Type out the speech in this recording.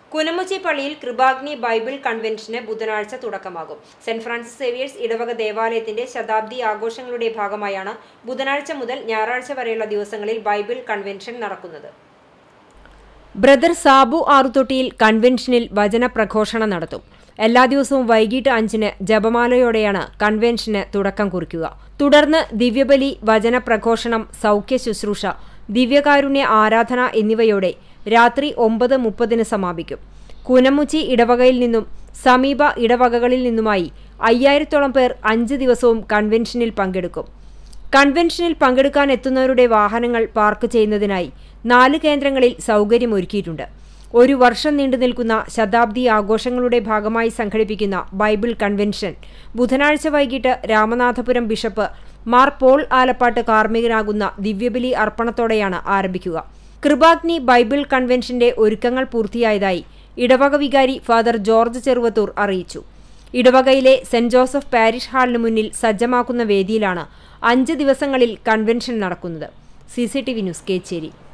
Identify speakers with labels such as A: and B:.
A: കുനമുച്ചി പള്ളിയിൽ കൃപാഗ്നി ബൈബിൾ കൺവെൻഷന് ബുധനാഴ്ച തുടക്കമാകും സെന്റ് ഫ്രാൻസിസ് സേവിയേഴ്സ് ഇടവക ദേവാലയത്തിന്റെ ശതാബ്ദി ആഘോഷങ്ങളുടെ ഭാഗമായാണ് ബുധനാഴ്ച മുതൽ ഞായറാഴ്ച വരെയുള്ള ദിവസങ്ങളിൽ ബൈബിൾ കൺവെൻഷൻ നടക്കുന്നത് ബ്രദർ സാബു ആറുതൊട്ടിയിൽ കൺവെൻഷനിൽ വചന പ്രഘോഷണം നടത്തും എല്ലാ ദിവസവും വൈകിട്ട് അഞ്ചിന് ജപമാലയോടെയാണ് കൺവെൻഷന് തുടക്കം കുറിക്കുക തുടർന്ന് ദിവ്യബലി വചന പ്രഘോഷണം സൗഖ്യ ശുശ്രൂഷ ദിവ്യകാരുണ്യ ആരാധന എന്നിവയോടെ രാത്രി ഒമ്പത് മുപ്പതിന് സമാപിക്കും കുനമുച്ചി ഇടവകയിൽ നിന്നും സമീപ ഇടവകകളിൽ നിന്നുമായി അയ്യായിരത്തോളം പേർ അഞ്ച് ദിവസവും കൺവെൻഷനിൽ പങ്കെടുക്കും കൺവെൻഷനിൽ പങ്കെടുക്കാൻ എത്തുന്നവരുടെ വാഹനങ്ങൾ പാർക്ക് ചെയ്യുന്നതിനായി നാല് കേന്ദ്രങ്ങളിൽ സൗകര്യമൊരുക്കിയിട്ടുണ്ട് ഒരു വർഷം നീണ്ടു നിൽക്കുന്ന ശതാബ്ദി ആഘോഷങ്ങളുടെ ഭാഗമായി സംഘടിപ്പിക്കുന്ന ബൈബിൾ കൺവെൻഷൻ ബുധനാഴ്ച വൈകിട്ട് രാമനാഥപുരം ബിഷപ്പ് മാർ പോൾ ആലപ്പാട്ട് കാർമ്മികനാകുന്ന ദിവ്യബലി അർപ്പണത്തോടെയാണ് ആരംഭിക്കുക കൃപാഗ്നി ബൈബിൾ കൺവെൻഷന്റെ ഒരുക്കങ്ങൾ പൂർത്തിയായതായി ഇടവക വികാരി ഫാദർ ജോർജ് ചെറുവത്തൂർ അറിയിച്ചു ഇടവകയിലെ സെന്റ് ജോസഫ് പാരിഷ് ഹാളിന് മുന്നിൽ സജ്ജമാക്കുന്ന വേദിയിലാണ് അഞ്ച് ദിവസങ്ങളിൽ കൺവെൻഷൻ നടക്കുന്നത് സി ന്യൂസ് കേച്ചേരി